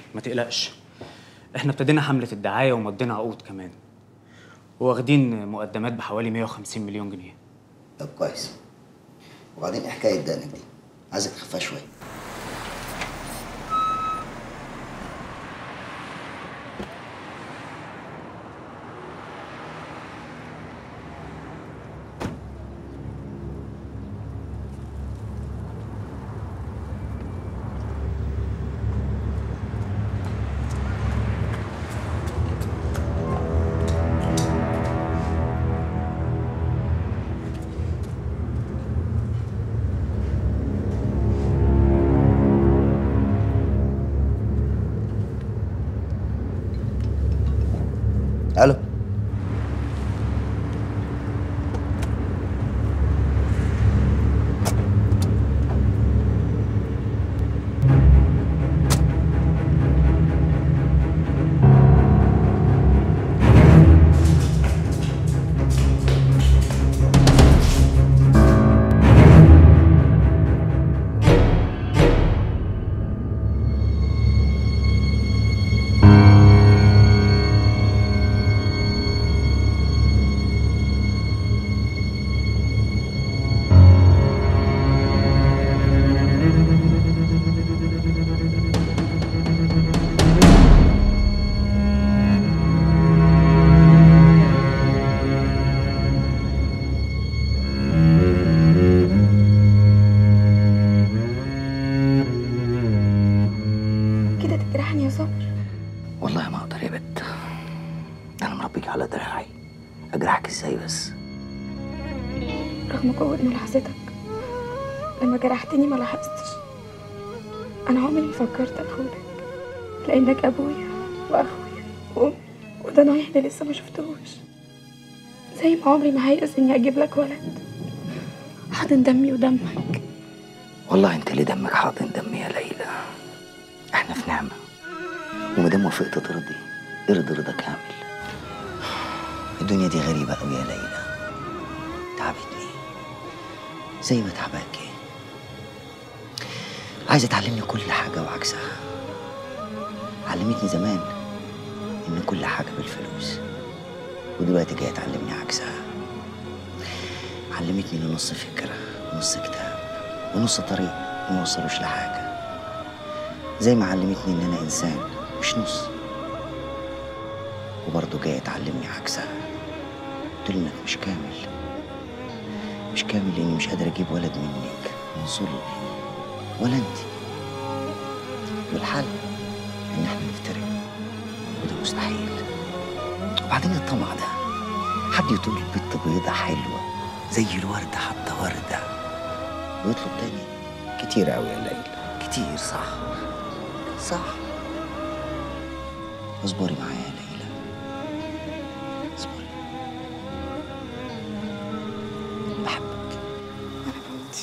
ما تقلقش احنا ابتدينا حملة الدعاية ومضينا عقود كمان واخدين مقدمات بحوالي 150 مليون جنيه طب كويس وبعدين إيه حكايه دقنك دي عايزك تخفها شويه الو كده تجرحني يا صابر والله ما اقدر يا بت انا مربيك على دراعي اجرحك ازاي بس رغم قوة ملاحظتك لما جرحتني ما لاحظتش أنا عمري ما فكرت أخونك لأنك أبويا وأخويا وأمي وده نوعي اللي لسه ما شفتهوش زي ما عمري ما هيأس إني أجيب لك ولد حاضن دمي ودمك والله انت اللي دمك حاضن دمي يا ليلى احنا في نعمه ومادام وافقت ترضي ارضي رضا كامل الدنيا دي غريبه قوي يا ليلى تعبتني زي ما تعباكي عايزه تعلمني كل حاجه وعكسها علمتني زمان ان كل حاجه بالفلوس ودلوقتي جايه تعلمني عكسها علمتني ان نص فكره ونص كتاب ونص طريق ما وصلوش لحاجه زي ما علمتني ان انا انسان مش نص وبرضه جايه تعلمني عكسها قلت انك مش كامل مش كامل لاني مش قادر اجيب ولد منك من ظلمي ولا انت والحل ان احنا نفترق وده مستحيل وبعدين الطمع ده حد يطول بنت بيضة حلوة زي الوردة حتى وردة ويطلب تاني كتير قوي يا ليلى كتير صح صح اصبري معايا يا ليلى اصبري بحبك أنا بموت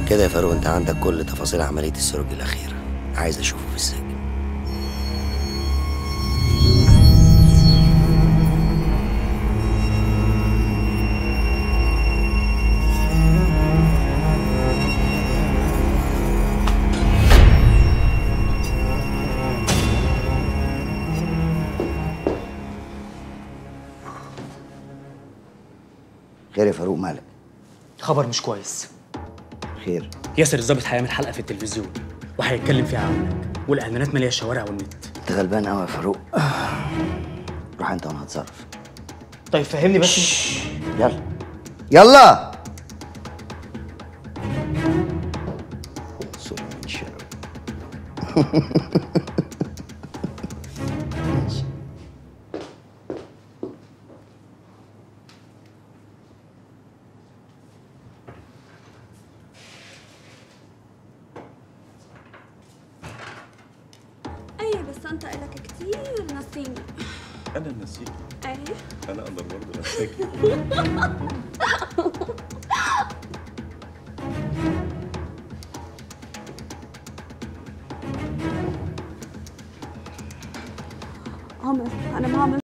كده يا فاروق انت عندك كل تفاصيل عملية السروج الأخيرة عايز أشوفه في السجن خير يا فاروق مالك خبر مش كويس خير ياسر الظابط هيعمل حلقه في التلفزيون وهيتكلم فيها عنك والاعلانات ماليه الشوارع والنت انت غلبان قوي يا فاروق روح انت وانا هتصرف طيب فهمني بس يلا يلا سوري من شر ايه بس انت الك كتير نسيني انا نسيت ايه انا اقدر برضه نساكي عمر انا ما عملت